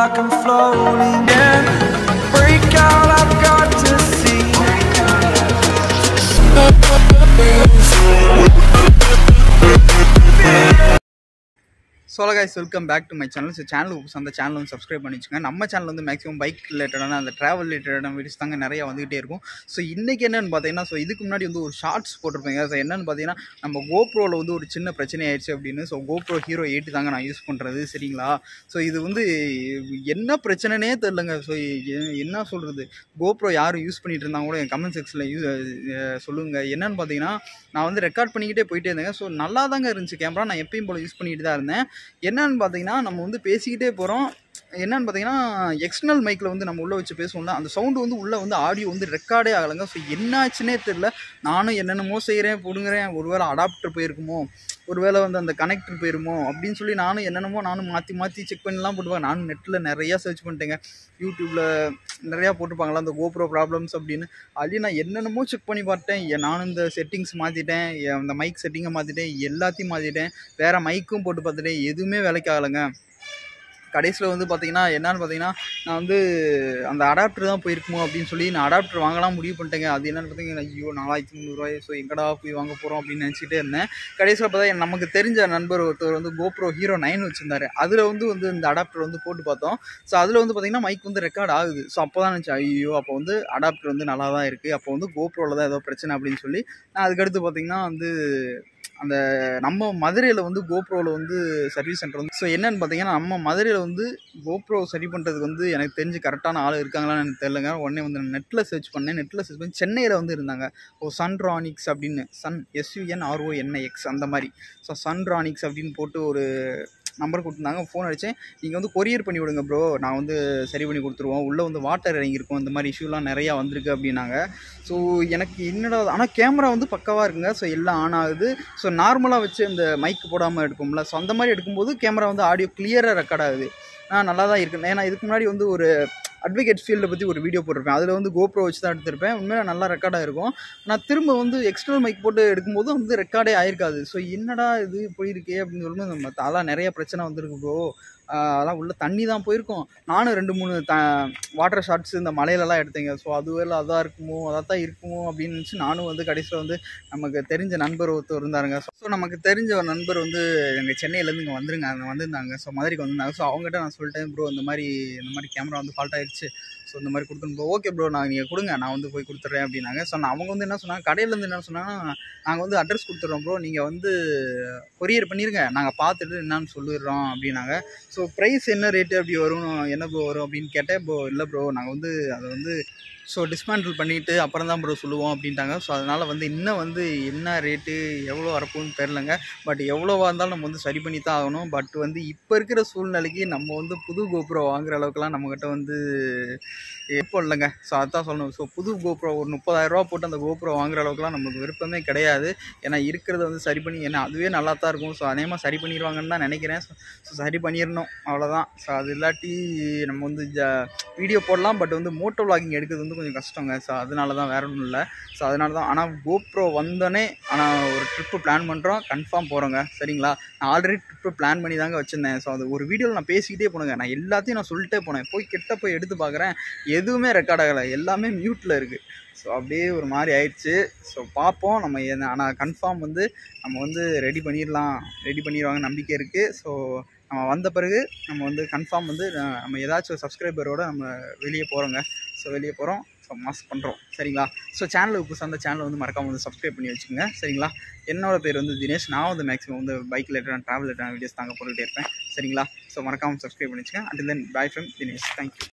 like I'm floating in. Break out, I've got to see. So guys welcome back to my channel so சேனலுக்கு அந்த channel வந்து subscribe பண்ணி வச்சுங்க நம்ம channel வந்து மேக்ஸிமம் பைக் ரிலேட்டடான அந்த ட்ராவல் ரிலேட்டடான வீடியோஸ் தாங்க நிறைய வந்துகிட்டே இருக்கும் ஸோ இன்றைக்கி என்னென்னு பார்த்தீங்கன்னா ஸோ இதுக்கு முன்னாடி வந்து ஒரு ஷார்ட்ஸ் போட்டிருப்பேங்க ஸோ என்னென்னு பார்த்தீங்கன்னா நம்ம கோப்ரோவில் வந்து ஒரு சின்ன பிரச்சனை ஆயிடுச்சு அப்படின்னு ஸோ கோப்ரோ ஹீரோ எயிட் தாங்க நான் யூஸ் பண்ணுறது சரிங்களா ஸோ இது வந்து என்ன பிரச்சனைனே தெரிலங்க ஸோ என்ன சொல்கிறது கோப்ரோ யாரும் யூஸ் பண்ணிட்டு இருந்தாங்க கூட என் கமெண்ட் செக்ஷனில் யூ சொல்லுங்கள் என்னென்னு பார்த்தீங்கன்னா நான் வந்து ரெக்கார்ட் பண்ணிக்கிட்டே போயிட்டே இருந்தேங்க ஸோ நல்லா தாங்க இருந்துச்சு கேமரா நான் எப்பயும் போல் யூஸ் பண்ணிட்டு தான் இருந்தேன் என்னன்னு பார்த்தீங்கன்னா நம்ம வந்து பேசிக்கிட்டே போகிறோம் என்னன்னு பார்த்தீங்கன்னா எக்ஸ்டர்னல் மைக்கில் வந்து நம்ம உள்ளே வச்சு பேசுவோம்ல அந்த சவுண்டு வந்து உள்ளே வந்து ஆடியோ வந்து ரெக்கார்டே ஆகலைங்க ஸோ என்னாச்சுன்னே தெரில நானும் என்னென்னமோ செய்கிறேன் பிடுங்குறேன் ஒருவேளை அடாப்டர் போயிருக்குமோ ஒருவேளை வந்து அந்த கனெக்டர் போயிருமோ அப்படின்னு சொல்லி நானும் என்னென்னமோ நானும் மாற்றி மாற்றி செக் பண்ணிலாம் போட்டுப்பாங்க நானும் நெட்டில் நிறையா சர்ச் பண்ணிட்டேங்க யூடியூப்பில் நிறையா போட்டிருப்பாங்களா அந்த கோப்ரோ ப்ராப்ளம்ஸ் அப்படின்னு அதுலேயும் நான் என்னென்னமோ செக் பண்ணி பார்த்தேன் எ- நானும் இந்த செட்டிங்ஸ் மாற்றிட்டேன் அந்த மைக் செட்டிங்கை மாற்றிட்டேன் எல்லாத்தையும் மாற்றிட்டேன் வேறு மைக்கும் போட்டு பார்த்துட்டேன் எதுவுமே வேலைக்கு ஆகலைங்க கடைசியில் வந்து பார்த்தீங்கன்னா என்னன்னு பார்த்தீங்கன்னா நான் வந்து அந்த அடாப்டர் தான் போயிருக்குமோ அப்படின்னு சொல்லி நான் அடாப்டர் வாங்கலாம் முடிவு பண்ணிட்டேங்க அது என்னன்னு பார்த்தீங்கன்னா ஐயோ நாலாயிரத்தி முந்நூறுவாய் ஸோ எங்கடா போய் வாங்க போகிறோம் அப்படின்னு நினச்சிட்டே இருந்தேன் கடைசியில் பார்த்தா என் நமக்கு தெரிஞ்ச நண்பர் ஒருத்தர் வந்து கோப்ரோ ஹீரோ நைன் வச்சுருந்தாரு அதில் வந்து வந்து இந்த அடாப்டர் வந்து போட்டு பார்த்தோம் ஸோ அதில் வந்து பார்த்தீங்கன்னா மைக் வந்து ரெக்கார்ட் ஆகுது ஸோ அப்போ தான் நினச்சேன் ஐயோ அப்போ வந்து அடாப்டர் வந்து நல்லா தான் இருக்குது அப்போ வந்து கோப்ரோவில் தான் ஏதோ பிரச்சனை அப்படின்னு சொல்லி நான் அதுக்கடுத்து பார்த்தீங்கன்னா வந்து அந்த நம்ம மதுரையில் வந்து கோப்ரோவில் வந்து சர்வீஸ் சென்டர் வந்து ஸோ என்னன்னு பார்த்தீங்கன்னா நம்ம மதுரையில் வந்து கோப்ரோ சரி பண்ணுறதுக்கு வந்து எனக்கு தெரிஞ்சு கரெக்டான ஆள் இருக்காங்களான்னு எனக்கு தெரியலங்க உடனே வந்து நெட்டில் சர்ச் பண்ணேன் நெட்டில் சர்ச் பண்ணி சென்னையில் வந்து இருந்தாங்க ஓ சன்ரானிக்ஸ் அப்படின்னு சன் எஸ்யூஎன் ஆர்ஓஎன்ஐஎக்ஸ் அந்த மாதிரி ஸோ சன்ரானிக்ஸ் அப்படின்னு போட்டு ஒரு நம்பர் கொடுத்துருந்தாங்க ஃபோன் அடித்தேன் நீங்கள் வந்து கொரியர் பண்ணி விடுங்க ப்ரோ நான் வந்து சரி பண்ணி கொடுத்துருவோம் உள்ளே வந்து வாட்டர் இறங்கியிருக்கும் இந்த மாதிரி இஷ்யூலாம் நிறையா வந்திருக்கு அப்படின்னாங்க ஸோ எனக்கு என்னடா ஆனால் கேமரா வந்து பக்காவாக இருக்குங்க ஸோ எல்லாம் ஆன் ஆகுது ஸோ நார்மலாக வச்சு அந்த மைக் போடாமல் எடுப்போம்ல ஸோ அந்த மாதிரி எடுக்கும்போது கேமரா வந்து ஆடியோ கிளியராக ரெக்கார்ட் ஆகுது ஆ நல்லா தான் இருக்கு ஏன்னா இதுக்கு முன்னாடி வந்து ஒரு அட்வொகேட் ஃபீல்டை பற்றி ஒரு வீடியோ போட்டிருப்பேன் அதில் வந்து கோப்ரோ வச்சு தான் எடுத்திருப்பேன் உண்மையில நல்லா ரெக்கார்டாக இருக்கும் நான் திரும்ப வந்து எக்ஸ்டர்னல் மைக் போட்டு எடுக்கும்போது வந்து ரெக்கார்டே ஆயிருக்காது ஸோ என்னடா இது போயிருக்கே அப்படின்னு சொல்லும்போது நம்ம அதெல்லாம் நிறைய பிரச்சனை வந்திருக்கு ப்ரோ அதெல்லாம் உள்ள தண்ணி தான் போயிருக்கும் நானும் ரெண்டு மூணு த வாட்டர் ஷாட்ஸ் இந்த மலையிலலாம் எடுத்தேங்க ஸோ அது வேலை அதான் இருக்குமோ அதான் தான் இருக்குமோ அப்படின்னு நினச்சி நானும் வந்து கடைசியில் வந்து நமக்கு தெரிஞ்ச நண்பர் ஒருத்தர் இருந்தாருங்க ஸோ நமக்கு தெரிஞ்ச ஒரு நண்பர் வந்து எங்கள் சென்னையிலேருந்து இங்கே வந்துருங்க அங்கே வந்திருந்தாங்க ஸோ மதுரைக்கு வந்திருந்தாங்க ஸோ அவங்ககிட்ட நான் சொல்லிட்டேன் ப்ரோ இந்த மாதிரி இந்த மாதிரி கேமரா வந்து ஃபால்ட் ஆயிடுச்சு ஸோ இந்த மாதிரி கொடுக்கணும் ப்ரோ ஓகே ப்ரோ நான் நீங்கள் கொடுங்க நான் வந்து போய் கொடுத்துட்றேன் அப்படின்னாங்க ஸோ நான் அவங்க வந்து என்ன சொன்னாங்க கடையிலேருந்து என்ன சொன்னாங்கன்னா நாங்கள் வந்து அட்ரஸ் கொடுத்துட்றோம் ப்ரோ நீங்கள் வந்து கொரியர் பண்ணிடுங்க நாங்கள் பார்த்துட்டு என்னன்னு சொல்லிடுறோம் அப்படின்னாங்க ஸோ ப்ரைஸ் என்ன ரேட்டு அப்படி வரும் என்ன ப்ரோ வரும் அப்படின்னு கேட்டேன் ப்ரோ இல்லை ப்ரோ நாங்கள் வந்து அதை வந்து ஸோ டிஸ்மேண்டில் பண்ணிவிட்டு அப்புறம் தான் ப்ரோ சொல்லுவோம் அப்படின்ட்டாங்க ஸோ அதனால் வந்து இன்னும் வந்து என்ன ரேட்டு எவ்வளோ வரப்போகுன்னு தெரிலங்க பட் எவ்வளோவா இருந்தாலும் நம்ம வந்து சரி பண்ணி தான் ஆகணும் பட் வந்து இப்போ இருக்கிற சூழ்நிலைக்கு நம்ம வந்து புது கோபுரம் வாங்குற அளவுக்குலாம் நம்மக்கிட்ட வந்து இப்போ இல்லைங்க ஸோ அதான் சொல்லணும் ஸோ புது கோபுரம் ஒரு முப்பதாயிரரூவா போட்டு அந்த கோபுரம் வாங்குற அளவுக்குலாம் நமக்கு விருப்பமே கிடையாது ஏன்னா இருக்கிறத வந்து சரி பண்ணி ஏன்னா அதுவே நல்லா தான் இருக்கும் ஸோ அதே மாதிரி சரி பண்ணிடுவாங்கன்னு தான் நினைக்கிறேன் ஸோ ஸோ சரி பண்ணிடணும் அவ்வளோதான் ஸோ அது இல்லாட்டி நம்ம வந்து ஜ வீடியோ போடலாம் பட் வந்து மோட்டோ vlogging எடுக்கிறது வந்து கொஞ்சம் கஷ்டங்க ஸோ அதனால தான் வேற ஒன்றும் இல்லை ஸோ அதனால தான் ஆனால் கோப்ரோ வந்தோடனே ஆனால் ஒரு ட்ரிப்பு பிளான் பண்ணுறோம் கன்ஃபார்ம் போகிறோங்க சரிங்களா நான் ஆல்ரெடி ட்ரிப்பு பிளான் பண்ணி தாங்க வச்சுருந்தேன் ஸோ அது ஒரு வீடியோவில் நான் பேசிக்கிட்டே போனேங்க நான் எல்லாத்தையும் நான் சொல்லிட்டே போனேன் போய் கிட்ட போய் எடுத்து பார்க்குறேன் எதுவுமே ரெக்கார்ட் ஆகலை எல்லாமே மியூட்டில் இருக்குது ஸோ அப்படியே ஒரு மாதிரி ஆயிடுச்சு ஸோ பார்ப்போம் நம்ம என்ன ஆனால் கன்ஃபார்ம் வந்து நம்ம வந்து ரெடி பண்ணிடலாம் ரெடி பண்ணிடுவாங்க நம்பிக்கை இருக்குது ஸோ நம்ம வந்த பிறகு நம்ம வந்து கன்ஃபார்ம் வந்து அஹ், நம்ம ஏதாச்சும் ஒரு சப்ஸ்கிரைபரோட நம்ம வெளியே போகிறோங்க ஸோ வெளியே போகிறோம் ஸோ மாஸ் பண்ணுறோம் சரிங்களா ஸோ சேனலுக்கு புதுசாக அந்த சேனலை வந்து மறக்காம வந்து சப்ஸ்கிரைப் பண்ணி வச்சுக்கோங்க சரிங்களா என்னோட பேர் வந்து தினேஷ் நான் வந்து மேக்ஸிமம் வந்து பைக் ரிலேட்டடான ட்ராவல் ரிலேட்டடான வீடியோஸ் தாங்க போட்டுக்கிட்டே இருப்பேன் சரிங்களா ஸோ மறக்காமல் சப்ஸ்கிரைப் பண்ணி வச்சுக்கோங்க and then bye from Dinesh thank you